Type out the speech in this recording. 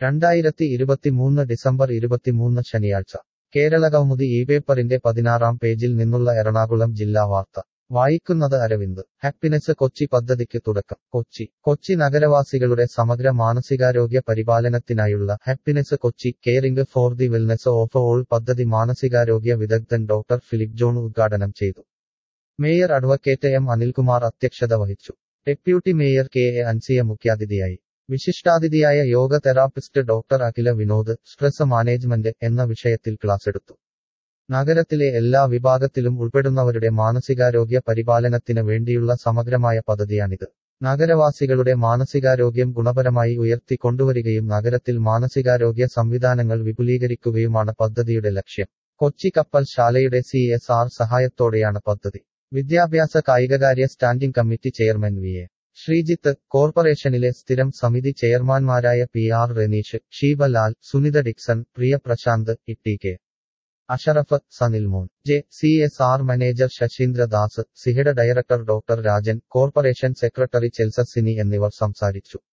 രണ്ടായിരത്തി ഇരുപത്തിമൂന്ന് ഡിസംബർ ഇരുപത്തിമൂന്ന് ശനിയാഴ്ച കേരള കൗമുദി ഈ പേപ്പറിന്റെ പതിനാറാം പേജിൽ നിന്നുള്ള എറണാകുളം ജില്ലാ വാർത്ത വായിക്കുന്നത് അരവിന്ദ് ഹാപ്പിനെസ് കൊച്ചി പദ്ധതിക്ക് തുടക്കം കൊച്ചി കൊച്ചി നഗരവാസികളുടെ സമഗ്ര മാനസികാരോഗ്യ പരിപാലനത്തിനായുള്ള happiness Kochi caring for the wellness of all പദ്ധതി മാനസികാരോഗ്യ വിദഗ്ധൻ ഡോക്ടർ ഫിലിപ്പ് ജോൺ ഉദ്ഘാടനം ചെയ്തു മേയർ അഡ്വക്കേറ്റ് എം അനിൽകുമാർ അധ്യക്ഷത വഹിച്ചു deputy mayor K A Ansiya മുഖ്യാതിഥിയായി വിശിഷ്ടാതിഥിയായ yoga therapist doctor Akhila Vinod stress management എന്ന വിഷയത്തിൽ ക്ലാസ് എടുത്തു നഗരത്തിലെ എല്ലാ വിഭാഗത്തിലും ഉൾപ്പെടുന്നവരുടെ മാനസികാരോഗ്യ പരിപാലനത്തിന് വേണ്ടിയുള്ള സമഗ്രമായ പദ്ധതിയാണിത് നഗരവാസികളുടെ മാനസികാരോഗ്യം ഗുണപരമായി ഉയർത്തിക്കൊണ്ടുവരികയും നഗരത്തിൽ മാനസികാരോഗ്യ സംവിധാനങ്ങൾ വിപുലീകരിക്കുകയുമാണ് പദ്ധതിയുടെ ലക്ഷ്യം കൊച്ചി കപ്പൽ ശാലയുടെ സി എസ് ആർ സഹായത്തോടെയാണ് പദ്ധതി വിദ്യാഭ്യാസ കായികകാര്യ standing committee chairman V A Sreejith കോർപ്പറേഷനിലെ സ്ഥിരം സമിതി ചെയർമാൻമാരായ P R Reneesh Sheebalal Sunitha Dixon Priya Prashant E K Ashraf Sanilmon J C S R manager Saseendra Das സിഹയുടെ director doctor Rajan corporation secretary Chelsasini എന്നിവർ സംസാരിച്ചു